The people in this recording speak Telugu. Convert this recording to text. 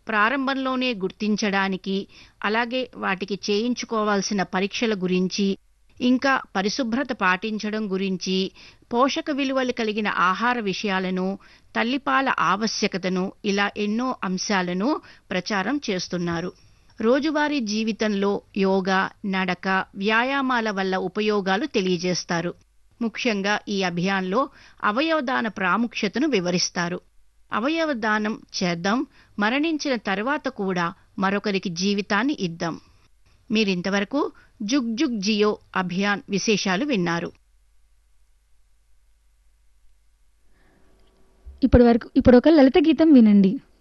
ప్రారంభంలోనే గుర్తించడానికి అలాగే వాటికి చేయించుకోవాల్సిన పరీక్షల గురించి ఇంకా పరిశుభ్రత పాటించడం గురించి పోషక విలువలు కలిగిన ఆహార విషయాలను తల్లిపాల ఆవశ్యకతను ఇలా ఎన్నో అంశాలను ప్రచారం చేస్తున్నారు రోజువారీ జీవితంలో యోగా నడక వ్యాయామాల వల్ల ఉపయోగాలు తెలియజేస్తారు ముఖ్యంగా ఈ అభియాన్లో అవయవదాన ప్రాముఖ్యతను వివరిస్తారు అవయవదానం చేద్దాం మరణించిన తర్వాత కూడా మరొకరికి జీవితాన్ని ఇద్దాం మీరింతవరకు జుగ్ జుగ్ జియో అభియాన్ విశేషాలు విన్నారు ఇప్పటి వరకు ఇప్పుడు ఒక లలిత గీతం వినండి